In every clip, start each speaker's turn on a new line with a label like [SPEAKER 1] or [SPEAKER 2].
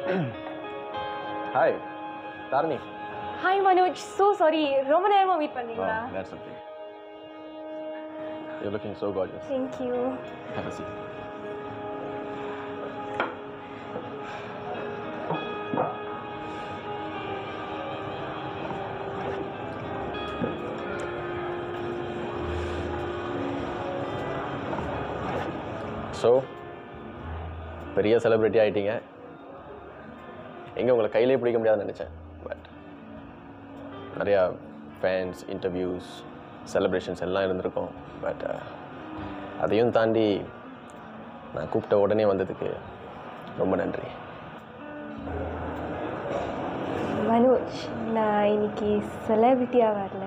[SPEAKER 1] Hi Dharani
[SPEAKER 2] hi Manoj so sorry ரொம்ப நேரமாக meet பண்ணீங்களா
[SPEAKER 1] that's something. You're looking so gorgeous.
[SPEAKER 2] Thank you
[SPEAKER 1] Have a seat. So பெரிய celebrity ஆகிட்டீங்க எங்கே உங்களை கையிலே பிடிக்க முடியாதுன்னு நினச்சேன் பட் நிறையா ஃபேன்ஸ் இன்டர்வியூஸ் செலிப்ரேஷன்ஸ் எல்லாம் இருந்திருக்கும் பட் அதையும் தாண்டி நான் கூப்பிட்ட உடனே வந்ததுக்கு ரொம்ப நன்றி
[SPEAKER 2] மனோஜ் நான் இன்னைக்கு செலிபிரிட்டியாக வரல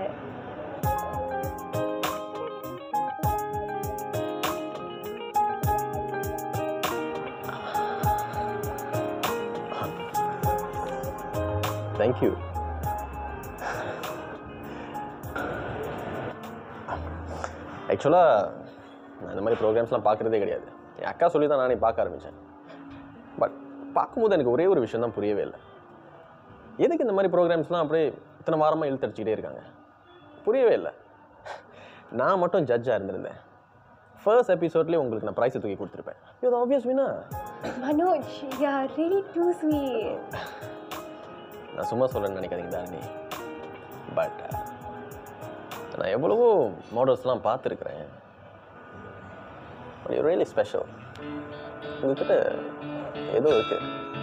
[SPEAKER 1] தேங்க்யூ ஆக்சுவலாக நான் இந்த மாதிரி ப்ரோக்ராம்ஸ்லாம் பார்க்குறதே கிடையாது என் அக்கா சொல்லி தான் நானே பார்க்க ஆரம்பித்தேன் பட் பார்க்கும்போது எனக்கு ஒரே ஒரு விஷயம் தான் புரியவே இல்லை எதுக்கு இந்த மாதிரி ப்ரோக்ராம்ஸ்லாம் அப்படியே இத்தனை வாரமாக இழுத்தடிச்சிக்கிட்டே இருக்காங்க புரியவே இல்லை நான் மட்டும் ஜட்ஜாக இருந்திருந்தேன் ஃபர்ஸ்ட் எபிசோட்லேயே உங்களுக்கு நான் ப்ரைஸை தூக்கி கொடுத்துருப்பேன் இது ஆப்வியஸ் வினா
[SPEAKER 2] Manoj yeah ready to sweet
[SPEAKER 1] நான் சும்மா சொல்கிறேன்னு நினைக்காதீங்க தாரணி பட் நான் எவ்வளவோ மாடல்ஸ்லாம் பார்த்துருக்குறேன் பட் யூ ரியலி ஸ்பெஷல் உங்ககிட்ட ஏதோ இருக்கு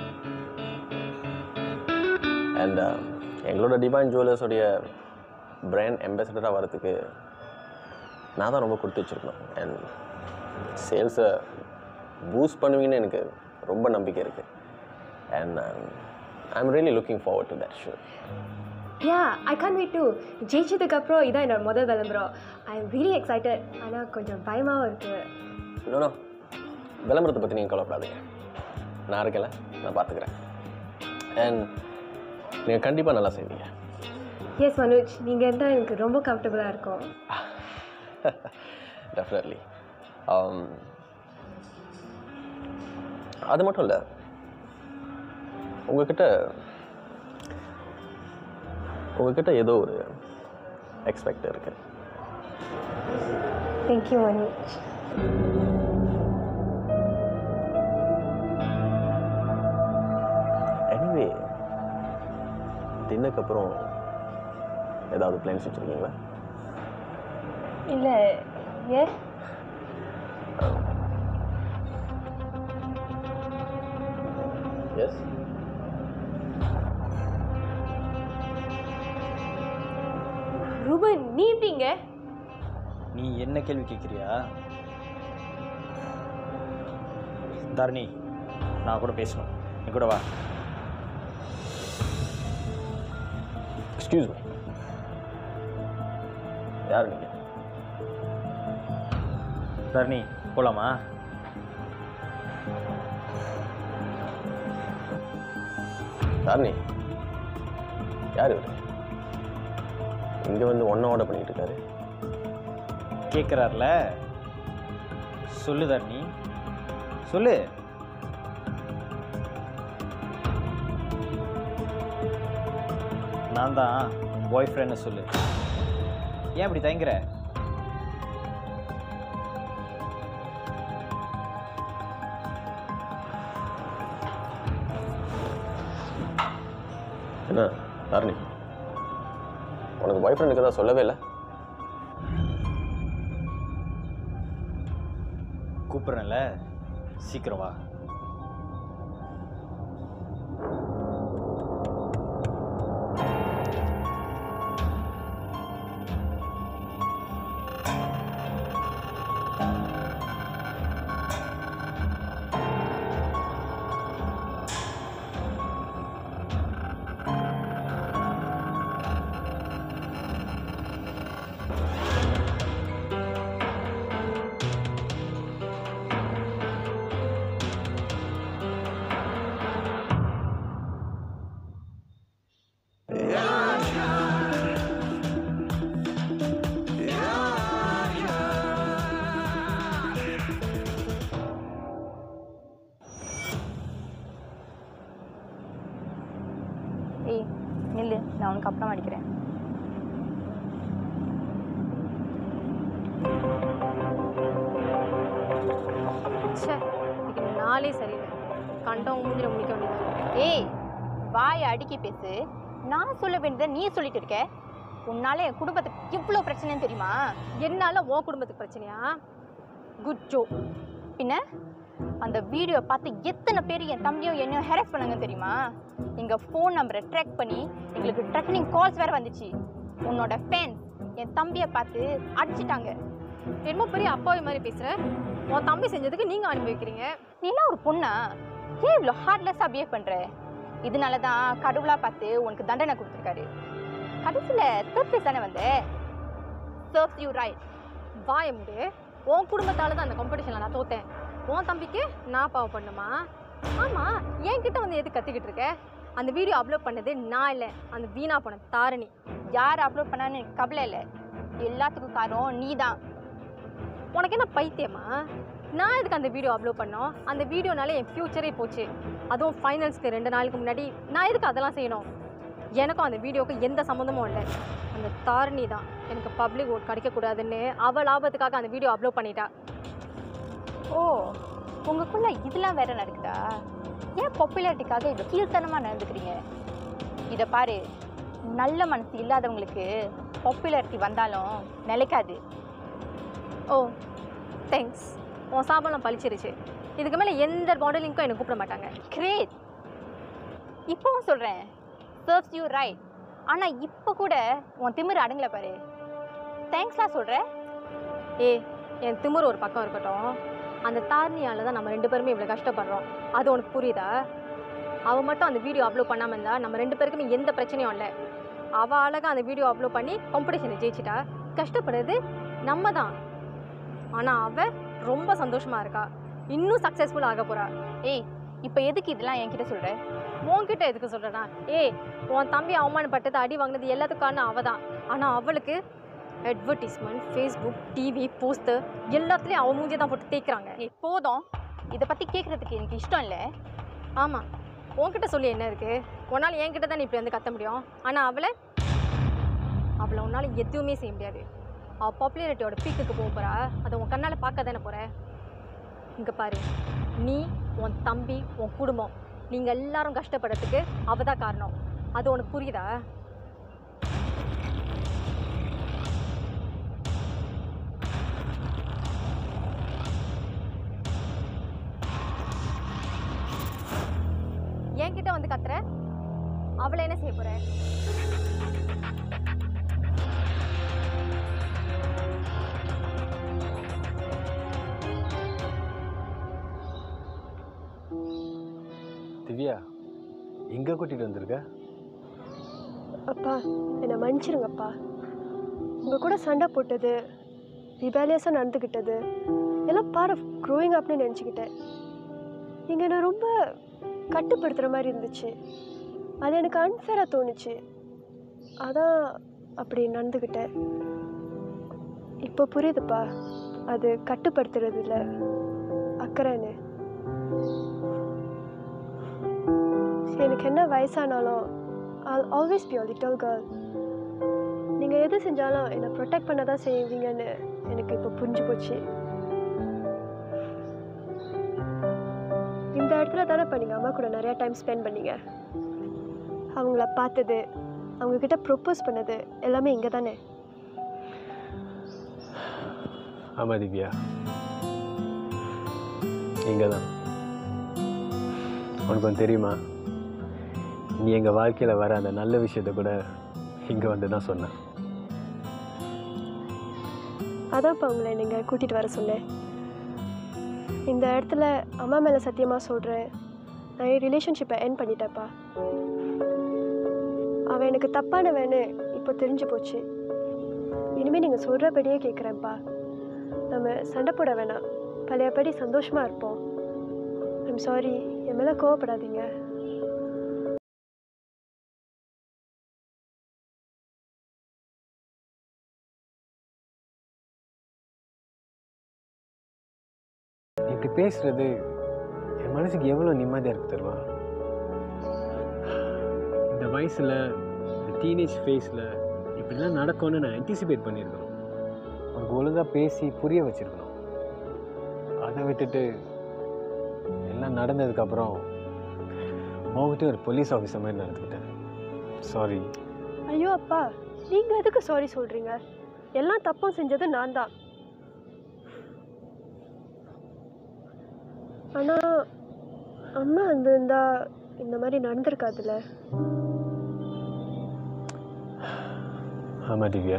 [SPEAKER 1] அண்ட் எங்களோட டிவைன் ஜுவல்லர்ஸோடைய பிராண்ட் அம்பாசடராக வரதுக்கு நான் தான் ரொம்ப கொடுத்து வச்சுருக்கணும் அண்ட் சேல்ஸை பூஸ்ட் பண்ணுவீங்கன்னு எனக்கு ரொம்ப நம்பிக்கை இருக்குது and I'm really looking forward to that show
[SPEAKER 2] yeah I can wait to ஜெயிச்சதுக்கு அப்புறம் இதான் என்னோட முதல் விளம்பரம் ஐ எம் ரியலி எக்ஸைட்டட் ஆனால் கொஞ்சம் பயமாகவும் இருக்குது
[SPEAKER 1] நோ விளம்பரத்தை பற்றி நீங்கள் கவலைப்படாதீங்க நான் இருக்கல நான் பார்த்துக்கிறேன் அண்ட் நீங்கள் கண்டிப்பாக நல்லா செய்வீங்க
[SPEAKER 2] எஸ் மனோஜ் நீங்கள் இருந்தால் எனக்கு ரொம்ப கம்ஃபர்டபுளாக இருக்கும்
[SPEAKER 1] டெஃபினெட்லி அது மட்டும் இல்லை உங்ககிட்ட உங்ககிட்ட ஏதோ ஒரு எக்ஸ்பெக்ட் இருக்கு
[SPEAKER 2] தேங்க்யூ மனோஜ்
[SPEAKER 1] எனிவே டின்னருக்கு அப்புறம் ஏதாவது பிளான்ஸ் வச்சுருக்கீங்களா
[SPEAKER 2] இல்லை ஏ
[SPEAKER 1] எஸ்
[SPEAKER 2] ரூபன் நீ எப்படிங்க
[SPEAKER 3] நீ என்ன கேள்வி கேட்குறியா தரணி நான் கூட பேசணும் நீ கூட வா
[SPEAKER 1] எக்ஸ்கியூஸ் மீ யார் நீங்கள்
[SPEAKER 3] தரணி போகலாமா
[SPEAKER 1] தாரணி யார் இவர் இங்கே வந்து ஒன்றை ஆர்டர் பண்ணிட்டு இருக்காரு
[SPEAKER 3] கேட்குறாருல சொல்லு தரணி சொல்லு நான் தான் உன் பாய் ஃப்ரெண்டு சொல்லு ஏன் இப்படி தயங்குற
[SPEAKER 1] என்ன தாரணி உனக்கு பாய் ஃப்ரெண்டுக்கு தான் சொல்லவே இல்லை
[SPEAKER 3] கூப்பிட்றேன்ல சீக்கிரம் வா
[SPEAKER 4] நான் உனக்கு அப்புறம் அடிக்கிறேன்
[SPEAKER 2] ச்சே இன்னைக்கு நாளே சரியில்லை கண்டவங்க மூஞ்சில முடிக்க வேண்டியது
[SPEAKER 4] ஏய் வாயை அடுக்கி பேசு நான் சொல்ல வேண்டியதை நீ சொல்லிட்டு இருக்க உன்னால என் குடும்பத்துக்கு இவ்வளோ பிரச்சனைன்னு தெரியுமா
[SPEAKER 2] என்னால உன் குடும்பத்துக்கு பிரச்சனையா குட் ஜோ
[SPEAKER 4] பின்ன அந்த வீடியோ பார்த்து எத்தனை பேர் என் தம்பியும் என்னையும் ஹெரஸ் பண்ணாங்க தெரியுமா எங்கள் ஃபோன் நம்பரை ட்ராக் பண்ணி எங்களுக்கு ட்ரெக்கிங் கால்ஸ் வேறு வந்துச்சு உன்னோட ஃபேன்ஸ் என் தம்பியை பார்த்து அடிச்சிட்டாங்க
[SPEAKER 2] என்னமோ பெரிய அப்பாவி மாதிரி பேசுற உன் தம்பி செஞ்சதுக்கு நீங்க அனுபவிக்கிறீங்க
[SPEAKER 4] நீலாம் ஒரு பொண்ணா ஏன் இவ்வளோ ஹார்ட்லெஸ்ஸாக பிஹேவ் பண்ணுற இதனால தான் கடவுளாக பார்த்து உனக்கு தண்டனை கொடுத்துருக்காரு கடைசியில் தேர்ட் பிளேஸ் தானே வந்த சர்வ்ஸ் யூ ரைட்
[SPEAKER 2] வாய முடு உன் குடும்பத்தால தான் அந்த காம்படிஷனில் நான் தோத்தேன் உன் தம்பிக்கு நான் பாவம் பண்ணுமா ஆமா என்கிட்ட வந்து எது கத்திக்கிட்டு இருக்க அந்த வீடியோ அப்லோட் பண்ணது நான் இல்லை அந்த வீணா போன தாரணி
[SPEAKER 4] யார் அப்லோட் பண்ணான்னு எனக்கு கவலை இல்லை எல்லாத்துக்கும் காரணம் நீ தான்
[SPEAKER 2] உனக்கு என்ன பைத்தியமா நான் எதுக்கு அந்த வீடியோ அப்லோட் பண்ணோம் அந்த வீடியோனால என் ஃப்யூச்சரே போச்சு அதுவும் ஃபைனல்ஸ்க்கு ரெண்டு நாளுக்கு முன்னாடி நான் எதுக்கு அதெல்லாம் செய்யணும் எனக்கும் அந்த வீடியோவுக்கு எந்த சம்மந்தமும் இல்லை அந்த தாரணி தான் எனக்கு பப்ளிக் ஓட் கிடைக்கக்கூடாதுன்னு அவள் லாபத்துக்காக அந்த வீடியோ அப்லோட் பண்ணிட்டா
[SPEAKER 4] ஓ உங்களுக்குள்ள இதெல்லாம் வேற நடக்குதா ஏன் பாப்புலாரிட்டிக்காக இவ்வளோ கீழ்த்தனமாக நடந்துக்கிறீங்க இதை பாரு நல்ல மனசு இல்லாதவங்களுக்கு பாப்புலாரிட்டி வந்தாலும் நிலைக்காது
[SPEAKER 2] ஓ தேங்க்ஸ் உன் சாபம் பழிச்சிருச்சு இதுக்கு மேலே எந்த மாடலிங்க்கும் என்னை கூப்பிட மாட்டாங்க
[SPEAKER 4] கிரேட் இப்போவும் சொல்கிறேன் சர்வ்ஸ் யூ ரைட் ஆனால் இப்போ கூட உன் திமிரு அடங்கல பாரு தேங்க்ஸ்லாம் சொல்கிற
[SPEAKER 2] ஏ என் திமிரு ஒரு பக்கம் இருக்கட்டும் அந்த தாரணியால் தான் நம்ம ரெண்டு பேருமே இவ்வளோ கஷ்டப்படுறோம் அது உனக்கு புரியுதா அவள் மட்டும் அந்த வீடியோ அப்லோட் பண்ணாமல் இருந்தால் நம்ம ரெண்டு பேருக்குமே எந்த பிரச்சனையும் இல்லை அவள் அழகாக அந்த வீடியோ அப்லோட் பண்ணி காம்படிஷனை ஜெயிச்சிட்டா கஷ்டப்படுறது நம்ம தான் ஆனால் அவள் ரொம்ப சந்தோஷமாக இருக்கா இன்னும் சக்ஸஸ்ஃபுல் ஆக போகிறா
[SPEAKER 4] ஏய் இப்போ எதுக்கு இதெல்லாம் என்கிட்ட சொல்கிற
[SPEAKER 2] உன்கிட்ட எதுக்கு சொல்கிறேன்னா ஏய் உன் தம்பி அவமானப்பட்டது அடி வாங்கினது எல்லாத்துக்கும் காரணம் அவள் தான் ஆனால் அவளுக்கு அட்வர்டைஸ்மெண்ட் ஃபேஸ்புக் டிவி போஸ்டர் எல்லாத்துலேயும் அவன் மூஞ்சி தான் போட்டு தேய்க்கிறாங்க
[SPEAKER 4] ஏய் போதும் இதை பற்றி கேட்குறதுக்கு எனக்கு இஷ்டம் இல்லை
[SPEAKER 2] ஆமாம் உன்கிட்ட சொல்லி என்ன இருக்குது உன்னால் என்கிட்ட தான் நீ இப்படி வந்து கத்த முடியும் ஆனால் அவளை அவளை உன்னால் எதுவுமே செய்ய முடியாது அவள் பாப்புலாரிட்டியோட பீக்குக்கு போக போகிறா அதை உன் கண்ணால் பார்க்க தானே போகிற இங்கே பாரு நீ உன் தம்பி உன் குடும்பம் நீங்கள் எல்லாரும் கஷ்டப்படுறதுக்கு அவள் தான் காரணம் அது உனக்கு புரியுதா என்கிட்ட வந்து கத்துற அவளை என்ன செய்ய போற
[SPEAKER 5] திவ்யா எங்கே கூட்டிகிட்டு வந்திருக்க
[SPEAKER 6] அப்பா என்னை மன்னிச்சிருங்கப்பா உங்கள் கூட சண்டை போட்டது ரிபேலியஸாக நடந்துக்கிட்டது எல்லாம் பார்ட் ஆஃப் க்ரோயிங் அப்னு நினச்சிக்கிட்டேன் நீங்கள் என்னை ரொம்ப கட்டுப்படுத்துகிற மாதிரி இருந்துச்சு அது எனக்கு அன்ஃபேராக தோணுச்சு அதான் அப்படி நடந்துக்கிட்டேன் இப்போ புரியுதுப்பா அது கட்டுப்படுத்துறது இல்லை அக்கறைன்னு எனக்கு என்ன வயசானாலும் I'll always be a little girl நீங்கள் எது செஞ்சாலும் என்னை ப்ரொடெக்ட் பண்ண தான் செய்வீங்கன்னு எனக்கு இப்போ புரிஞ்சு போச்சு இந்த இடத்துல தானே இப்போ நீங்கள் அம்மா கூட நிறையா டைம் ஸ்பெண்ட் பண்ணீங்க அவங்கள பார்த்தது அவங்கக்கிட்ட ப்ரொப்போஸ் பண்ணது எல்லாமே இங்கே தானே
[SPEAKER 5] ஆமாம் திவ்யா இங்கே தான் உனக்கு ஒன்று தெரியுமா நீ எங்கள் வாழ்க்கையில் வர அந்த நல்ல விஷயத்த கூட இங்கே வந்து தான் சொன்னேன்
[SPEAKER 6] அதான்ப்பா உங்களை நீங்கள் கூட்டிகிட்டு வர சொன்னேன் இந்த இடத்துல அம்மா மேலே சத்தியமாக சொல்கிறேன் நான் என் ரிலேஷன்ஷிப்பை என் பண்ணிட்டேன்ப்பா அவன் எனக்கு தப்பானவன்னு இப்போ தெரிஞ்சு போச்சு இனிமேல் நீங்கள் சொல்கிறபடியே கேட்குறேன்ப்பா நம்ம சண்டை போட வேணாம் பழையபடி சந்தோஷமாக இருப்போம் ஐம் சாரி என் மேலே கோவப்படாதீங்க
[SPEAKER 5] நீ இப்படி பேசுறது என் மனசுக்கு எவ்வளோ நிம்மதியாக இருக்கு தருவா இந்த வயசில் இந்த டீனேஜ் ஃபேஸில் இப்படிலாம் நடக்கும்னு நான் ஆன்டிசிபேட் பண்ணியிருக்கணும் உனக்கு ஒழுங்காக பேசி புரிய வச்சிருக்கணும் அதை விட்டுட்டு எல்லாம் நடந்ததுக்கப்புறம் உங்ககிட்ட ஒரு போலீஸ் ஆஃபீஸர் மாதிரி நடந்துக்கிட்டேன் சாரி
[SPEAKER 6] ஐயோ அப்பா நீங்கள் எதுக்கு சாரி சொல்கிறீங்க எல்லாம் தப்பும் செஞ்சது நான் தான் ஆனால் அம்மா இருந்திருந்தா இந்த மாதிரி நடந்திருக்காதுல்ல
[SPEAKER 5] ஆமாம் திவ்யா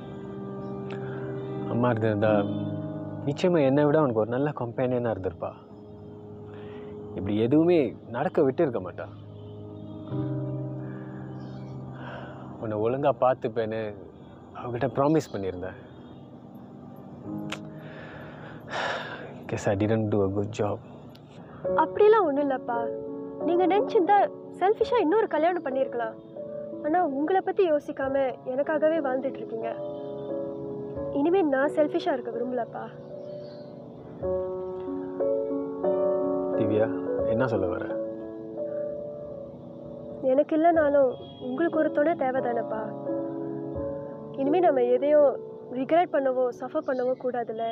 [SPEAKER 5] அம்மா இருந்திருந்தா நிச்சயமாக என்னை விட அவனுக்கு ஒரு நல்ல கம்பெனியனாக இருந்திருப்பா இப்படி எதுவுமே நடக்க விட்டு இருக்க மாட்டா உன்னை ஒழுங்காக பார்த்துப்பேன்னு அவகிட்ட ப்ராமிஸ் பண்ணியிருந்தேன் guess I didn't do a good job
[SPEAKER 6] அப்படிலாம் ஒன்றும் இல்லைப்பா நீங்கள் நினச்சிருந்தா செல்ஃபிஷாக இன்னொரு கல்யாணம் பண்ணியிருக்கலாம் ஆனால் உங்களை பற்றி யோசிக்காம எனக்காகவே வாழ்ந்துட்டு இருக்கீங்க இனிமேல் நான் செல்ஃபிஷாக இருக்க விரும்பலப்பா
[SPEAKER 5] திவ்யா என்ன சொல்ல வர
[SPEAKER 6] எனக்கு இல்லைனாலும் உங்களுக்கு ஒரு துணை தேவைதானப்பா இனிமேல் நம்ம எதையும் ரிக்ரெட் பண்ணவோ சஃபர் பண்ணவோ கூடாதுல்ல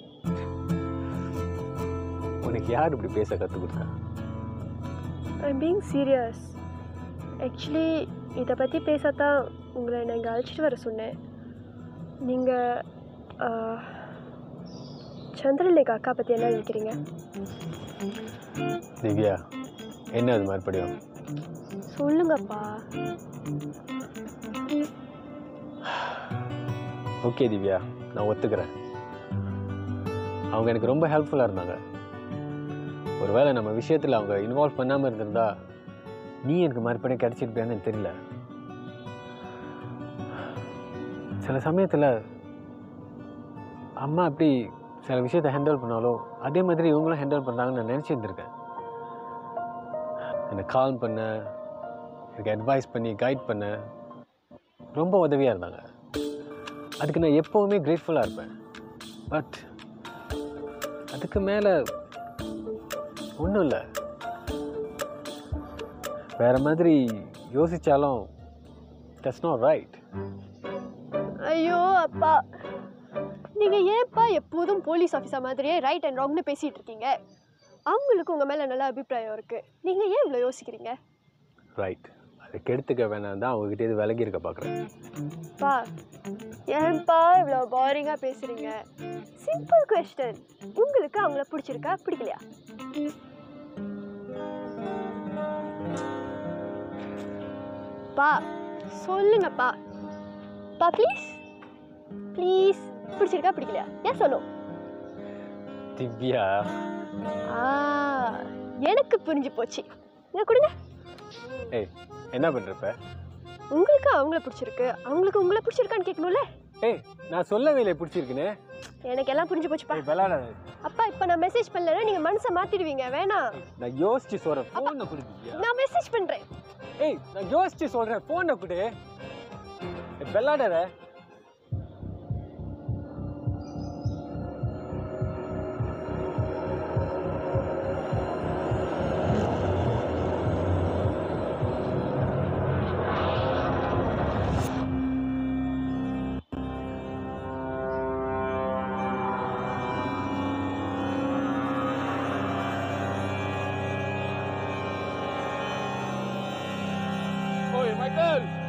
[SPEAKER 5] உனக்கு யார் இப்படி பேச கற்றுக் கொடுத்தா
[SPEAKER 6] ஐம் பீங் சீரியஸ் ஆக்சுவலி இதை பற்றி பேசத்தான் உங்களை நான் இங்கே அழைச்சிட்டு வர சொன்னேன் நீங்கள் சந்திரலேகா அக்கா பற்றி என்ன நினைக்கிறீங்க
[SPEAKER 5] திவ்யா என்ன அது மறுபடியும்
[SPEAKER 6] சொல்லுங்கப்பா
[SPEAKER 5] ஓகே திவ்யா நான் ஒத்துக்கிறேன் அவங்க எனக்கு ரொம்ப ஹெல்ப்ஃபுல்லாக இருந்தாங்க ஒருவேளை நம்ம விஷயத்தில் அவங்க இன்வால்வ் பண்ணாமல் இருந்திருந்தா நீ எனக்கு மறுபடியும் கிடச்சிருப்பியான்னு எனக்கு தெரியல சில சமயத்தில் அம்மா அப்படி சில விஷயத்தை ஹேண்டில் பண்ணாலோ அதே மாதிரி இவங்களும் ஹேண்டில் பண்ணுறாங்கன்னு நான் நினச்சிருந்துருக்கேன் என்னை கால் பண்ண எனக்கு அட்வைஸ் பண்ணி கைட் பண்ண ரொம்ப உதவியாக இருந்தாங்க அதுக்கு நான் எப்போவுமே கிரேட்ஃபுல்லாக இருப்பேன் பட் அதுக்கு மேலே ஒன்றும் இல்லை வேறு மாதிரி யோசித்தாலும் தட்ஸ் நாட் ரைட்
[SPEAKER 6] ஐயோ அப்பா நீங்கள் ஏன்ப்பா எப்போதும் போலீஸ் ஆஃபீஸர் மாதிரியே ரைட் அண்ட் ராங்னு பேசிகிட்டு இருக்கீங்க அவங்களுக்கு உங்கள் மேலே நல்ல அபிப்பிராயம் இருக்குது நீங்கள் ஏன் இவ்வளோ யோசிக்கிறீங்க
[SPEAKER 5] ரைட் அதை கெடுத்துக்க வேணாம் தான் அவங்ககிட்ட இது விலகி இருக்க பார்க்குறேன்
[SPEAKER 6] பா ஏன்பா இவ்வளோ போரிங்காக பேசுகிறீங்க சிம்பிள் கொஸ்டின் உங்களுக்கு அவங்கள பிடிச்சிருக்கா பிடிக்கலையா பா சொல்லுங்கப்பா பா ப்ளீஸ் ப்ளீஸ் பிடிச்சிருக்கா பிடிக்கலையா ஏன் சொல்லும்
[SPEAKER 5] திவ்யா
[SPEAKER 6] ஆ எனக்கு புரிஞ்சு போச்சு இங்க கொடுங்க
[SPEAKER 5] ஏய் என்ன பண்ணுறப்ப
[SPEAKER 6] உங்களுக்கு அவங்கள பிடிச்சிருக்கு அவங்களுக்கு உங்களை பிடிச்சிருக்கான்னு கேட்கணும்ல
[SPEAKER 5] ஏய் நான் சொல்லவே இல்லை பிடிச்சிருக்குன்னு
[SPEAKER 6] எனக்கு எல்லாம் புரிஞ்சு போச்சுப்பா
[SPEAKER 5] ஏய் விளாடாத
[SPEAKER 6] அப்பா இப்போ நான் மெசேஜ் பண்ணலன்னா நீங்கள் மனசை மாற்றிடுவீங்க வேணாம்
[SPEAKER 5] நான் யோசிச்சு சொல்கிறேன் ஃபோனை கொடு திவ்யா
[SPEAKER 6] நான் மெசேஜ் பண்ணுறேன்
[SPEAKER 5] ஏய் நான் யோசிச்சு சொல்கிறேன் ஃபோனை கொடு ஏய், விளாடாத
[SPEAKER 1] Oi, Michael!